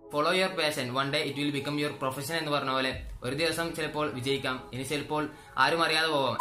follow your passion one day it will become your profession എന്ന് പറഞ്ഞ പോലെ ഒരു ദിവസം ചിലപ്പോൾ വിജയിക്കാം ഇനി ചിലപ്പോൾ ആരും അറിയാതെ പോവാം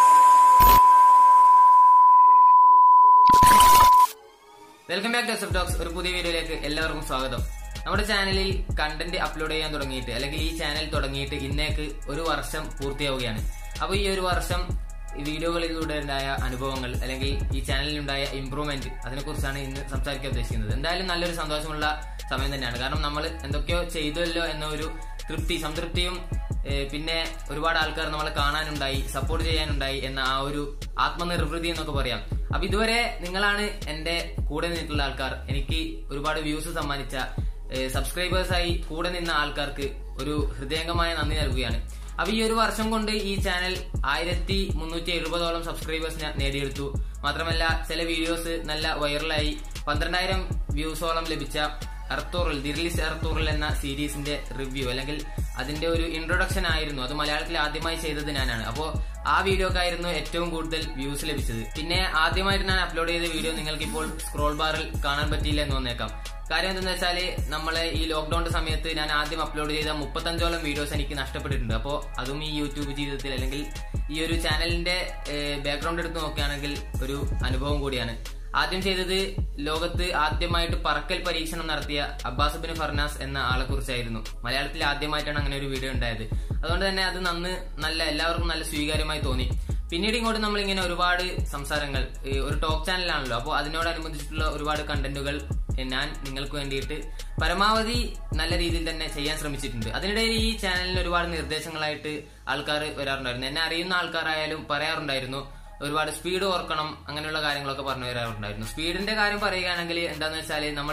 welcome back to S talks ഒരു പുതിയ വീഡിയോയിലേക്ക് എല്ലാവർക്കും സ്വാഗതം നമ്മുടെ ചാനലിൽ കണ്ടന്റ് അപ്ലോഡ് ചെയ്യാൻ തുടങ്ങിയിട്ട് അല്ലെങ്കിൽ ഈ ചാനൽ തുടങ്ങിയിട്ട് ഇന്നേക്ക് ഒരു വർഷം പൂർത്തിയാവുകയാണ് അപ്പോൾ ഈ ഒരു വർഷം ഈ വീഡിയോകളിലൂടെ ഉണ്ടായ അനുഭവങ്ങൾ അല്ലെങ്കിൽ ഈ ചാനലിലുണ്ടായ ഇംപ്രൂവ്മെന്റ് അതിനെക്കുറിച്ചാണ് ഇന്ന് സംസാരിക്കാൻ ഉദ്ദേശിക്കുന്നത് എന്തായാലും നല്ലൊരു സന്തോഷമുള്ള സമയം തന്നെയാണ് കാരണം നമ്മൾ എന്തൊക്കെയോ ചെയ്തല്ലോ എന്ന ഒരു തൃപ്തി സംതൃപ്തിയും ഏഹ് പിന്നെ ഒരുപാട് ആൾക്കാർ നമ്മളെ കാണാനുണ്ടായി സപ്പോർട്ട് ചെയ്യാനുണ്ടായി എന്ന ആ ഒരു ആത്മനിർവൃതി എന്നൊക്കെ പറയാം അപ്പൊ ഇതുവരെ നിങ്ങളാണ് എന്റെ കൂടെ നിന്നിട്ടുള്ള ആൾക്കാർ എനിക്ക് ഒരുപാട് വ്യൂസ് സമ്മാനിച്ച സബ്സ്ക്രൈബേഴ്സായി കൂടെ നിന്ന ആൾക്കാർക്ക് ഒരു ഹൃദയംഗമായ നന്ദി നൽകുകയാണ് അപ്പൊ ഈ ഒരു വർഷം കൊണ്ട് ഈ ചാനൽ ആയിരത്തി മുന്നൂറ്റി എഴുപതോളം സബ്സ്ക്രൈബേഴ്സ് നേടിയെടുത്തു മാത്രമല്ല ചില വീഡിയോസ് നല്ല വൈറലായി പന്ത്രണ്ടായിരം വ്യൂസോളം ലഭിച്ച അർത്തൂറിൽ ദിർലിസ് അർത്തൂറിൽ എന്ന സീരീസിന്റെ റിവ്യൂ അല്ലെങ്കിൽ അതിന്റെ ഒരു ഇൻട്രൊഡക്ഷൻ ആയിരുന്നു അത് മലയാളത്തിൽ ആദ്യമായി ചെയ്തത് ഞാനാണ് അപ്പോ ആ വീഡിയോക്കായിരുന്നു ഏറ്റവും കൂടുതൽ വ്യൂസ് ലഭിച്ചത് പിന്നെ ആദ്യമായിട്ട് ഞാൻ അപ്ലോഡ് ചെയ്ത വീഡിയോ നിങ്ങൾക്ക് ഇപ്പോൾ സ്ക്രോൾ ബാറിൽ കാണാൻ പറ്റിയില്ല എന്ന് വന്നേക്കാം കാര്യം എന്തെന്ന് വെച്ചാല് നമ്മളെ ഈ ലോക്ക്ഡൌണിന്റെ സമയത്ത് ഞാൻ ആദ്യം അപ്ലോഡ് ചെയ്ത മുപ്പത്തഞ്ചോളം വീഡിയോസ് എനിക്ക് നഷ്ടപ്പെട്ടിട്ടുണ്ട് അപ്പോൾ അതും ഈ യൂട്യൂബ് ജീവിതത്തിൽ അല്ലെങ്കിൽ ഈ ഒരു ചാനലിന്റെ ബാക്ക്ഗ്രൗണ്ട് എടുത്ത് നോക്കുകയാണെങ്കിൽ ഒരു അനുഭവം കൂടിയാണ് ആദ്യം ചെയ്തത് ലോകത്ത് ആദ്യമായിട്ട് പറക്കൽ പരീക്ഷണം നടത്തിയ അബ്ബാസ് ബിൻ ഫർനാസ് എന്ന ആളെ കുറിച്ചായിരുന്നു മലയാളത്തിൽ ആദ്യമായിട്ടാണ് അങ്ങനെ ഒരു വീഡിയോ ഉണ്ടായത് അതുകൊണ്ട് തന്നെ അത് നന്ന് നല്ല എല്ലാവർക്കും നല്ല സ്വീകാര്യമായി തോന്നി പിന്നീട് ഇങ്ങോട്ട് നമ്മൾ ഇങ്ങനെ ഒരുപാട് സംസാരങ്ങൾ ഈ ഒരു ടോക്ക് ചാനലാണല്ലോ അപ്പോൾ അതിനോടനുബന്ധിച്ചിട്ടുള്ള ഒരുപാട് കണ്ടന്റുകൾ ഞാൻ നിങ്ങൾക്ക് വേണ്ടിയിട്ട് പരമാവധി നല്ല രീതിയിൽ തന്നെ ചെയ്യാൻ ശ്രമിച്ചിട്ടുണ്ട് അതിനിടയിൽ ഈ ചാനലിന് ഒരുപാട് നിർദ്ദേശങ്ങളായിട്ട് ആൾക്കാർ വരാറുണ്ടായിരുന്നു എന്നെ അറിയുന്ന ആൾക്കാരായാലും പറയാറുണ്ടായിരുന്നു ഒരുപാട് സ്പീഡ് ഓർക്കണം അങ്ങനെയുള്ള കാര്യങ്ങളൊക്കെ പറഞ്ഞു തരാറുണ്ടായിരുന്നു സ്പീഡിന്റെ കാര്യം പറയുകയാണെങ്കിൽ എന്താന്ന് വെച്ചാൽ നമ്മൾ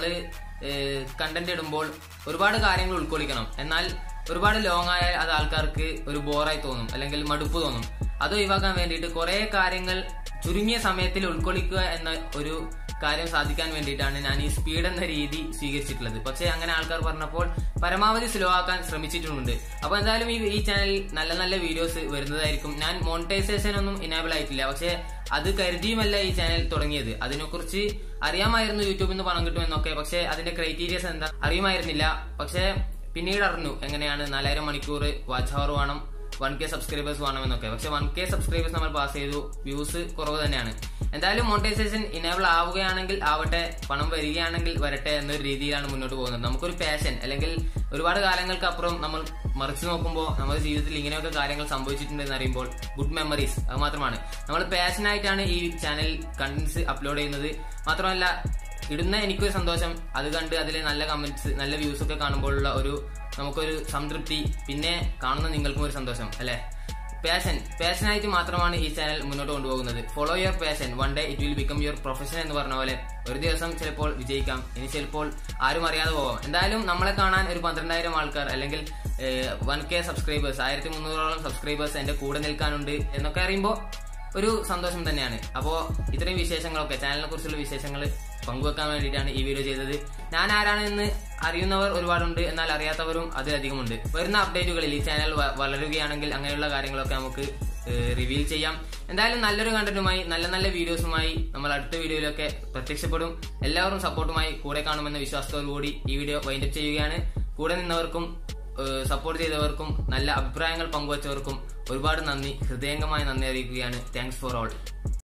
കണ്ടന്റ് ഇടുമ്പോൾ ഒരുപാട് കാര്യങ്ങൾ ഉൾക്കൊള്ളിക്കണം എന്നാൽ ഒരുപാട് ലോങ് ആയാൽ അത് ആൾക്കാർക്ക് ഒരു ബോറായി തോന്നും അല്ലെങ്കിൽ മടുപ്പ് തോന്നും അത് ഒഴിവാക്കാൻ വേണ്ടിയിട്ട് കുറെ കാര്യങ്ങൾ ചുരുങ്ങിയ സമയത്തിൽ ഉൾക്കൊള്ളിക്കുക എന്ന ഒരു കാര്യം സാധിക്കാൻ വേണ്ടിയിട്ടാണ് ഞാൻ ഈ സ്പീഡ് എന്ന രീതി സ്വീകരിച്ചിട്ടുള്ളത് പക്ഷേ അങ്ങനെ ആൾക്കാർ പറഞ്ഞപ്പോൾ പരമാവധി സ്ലോ ആക്കാൻ ശ്രമിച്ചിട്ടുമുണ്ട് അപ്പൊ എന്തായാലും ഈ ഈ ചാനലിൽ നല്ല നല്ല വീഡിയോസ് വരുന്നതായിരിക്കും ഞാൻ മോണിറ്റൈസേഷൻ ഒന്നും ഇനാബിൾ ആയിട്ടില്ല പക്ഷേ അത് കരുതിയുമല്ല ഈ ചാനൽ തുടങ്ങിയത് അതിനെക്കുറിച്ച് അറിയാമായിരുന്നു യൂട്യൂബിൽ നിന്ന് പണം കിട്ടുമെന്നൊക്കെ പക്ഷേ അതിന്റെ ക്രൈറ്റീരിയസ് എന്താ അറിയുമായിരുന്നില്ല പക്ഷേ പിന്നീട് അറിഞ്ഞു എങ്ങനെയാണ് നാലായിരം മണിക്കൂർ വാച്ച് ഹവർ വേണം വൺ കെ സബ്സ്ക്രൈബേഴ്സ് വേണമെന്നൊക്കെ പക്ഷെ വൺ കെ സബ്സ്ക്രൈബേഴ്സ് നമ്മൾ പാസ് ചെയ്തു വ്യൂസ് കുറവ് തന്നെയാണ് എന്തായാലും മോണിറ്റൈസേഷൻ ഇനേബിൾ ആവുകയാണെങ്കിൽ ആവട്ടെ പണം വരികയാണെങ്കിൽ വരട്ടെ എന്നൊരു രീതിയിലാണ് മുന്നോട്ട് പോകുന്നത് നമുക്കൊരു പാഷൻ അല്ലെങ്കിൽ ഒരുപാട് കാലങ്ങൾക്ക് അപ്പുറം നമ്മൾ മറിച്ചു നോക്കുമ്പോൾ നമ്മുടെ ജീവിതത്തിൽ ഇങ്ങനെയൊക്കെ കാര്യങ്ങൾ സംഭവിച്ചിട്ടുണ്ടെന്ന് അറിയുമ്പോൾ ഗുഡ് മെമ്മറീസ് അത് മാത്രമാണ് നമ്മൾ പാഷനായിട്ടാണ് ഈ ചാനൽ കണ്ടന്റ്സ് അപ്ലോഡ് ചെയ്യുന്നത് മാത്രമല്ല ഇടുന്ന എനിക്കൊരു സന്തോഷം അത് കണ്ട് അതിൽ നല്ല കമന്റ്സ് നല്ല വ്യൂസ് ഒക്കെ കാണുമ്പോഴുള്ള ഒരു നമുക്കൊരു സംതൃപ്തി പിന്നെ കാണുന്ന നിങ്ങൾക്കും ഒരു സന്തോഷം അല്ലെ പാഷൻ പാഷനായിട്ട് മാത്രമാണ് ഈ ചാനൽ മുന്നോട്ട് കൊണ്ടുപോകുന്നത് follow your passion one day it will become your profession എന്ന് പറഞ്ഞ പോലെ ഒരു ദിവസം ചിലപ്പോൾ വിജയിക്കാം ഇനി ചിലപ്പോൾ ആരും അറിയാതെ പോവാം എന്തായാലും നമ്മളെ കാണാൻ ഒരു പന്ത്രണ്ടായിരം ആൾക്കാർ അല്ലെങ്കിൽ വൺ കെ സബ്സ്ക്രൈബേഴ്സ് ആയിരത്തി മുന്നൂറോളം സബ്സ്ക്രൈബേഴ്സ് എന്റെ കൂടെ നിൽക്കാനുണ്ട് എന്നൊക്കെ അറിയുമ്പോൾ ഒരു സന്തോഷം തന്നെയാണ് അപ്പോ ഇത്രയും വിശേഷങ്ങളൊക്കെ ചാനലിനെ കുറിച്ചുള്ള വിശേഷങ്ങൾ പങ്കുവെക്കാൻ വേണ്ടിയിട്ടാണ് ഈ വീഡിയോ ചെയ്തത് ഞാൻ ആരാണെന്ന് അറിയുന്നവർ ഒരുപാടുണ്ട് എന്നാൽ അറിയാത്തവരും അതിലധികമുണ്ട് വരുന്ന അപ്ഡേറ്റുകളിൽ ഈ ചാനൽ വളരുകയാണെങ്കിൽ അങ്ങനെയുള്ള കാര്യങ്ങളൊക്കെ നമുക്ക് റിവീൽ ചെയ്യാം എന്തായാലും നല്ലൊരു കണ്ടന്റുമായി നല്ല നല്ല വീഡിയോസുമായി നമ്മൾ അടുത്ത വീഡിയോയിലൊക്കെ പ്രത്യക്ഷപ്പെടും എല്ലാവരും സപ്പോർട്ടുമായി കൂടെ കാണുമെന്ന വിശ്വാസത്തോടുകൂടി ഈ വീഡിയോ വൈൻഡപ്പ് ചെയ്യുകയാണ് കൂടെ നിന്നവർക്കും സപ്പോർട്ട് ചെയ്തവർക്കും നല്ല അഭിപ്രായങ്ങൾ പങ്കുവച്ചവർക്കും ഒരുപാട് നന്ദി ഹൃദയംഗമായി നന്ദി അറിയിക്കുകയാണ് താങ്ക്സ് ഫോർ ഓൾ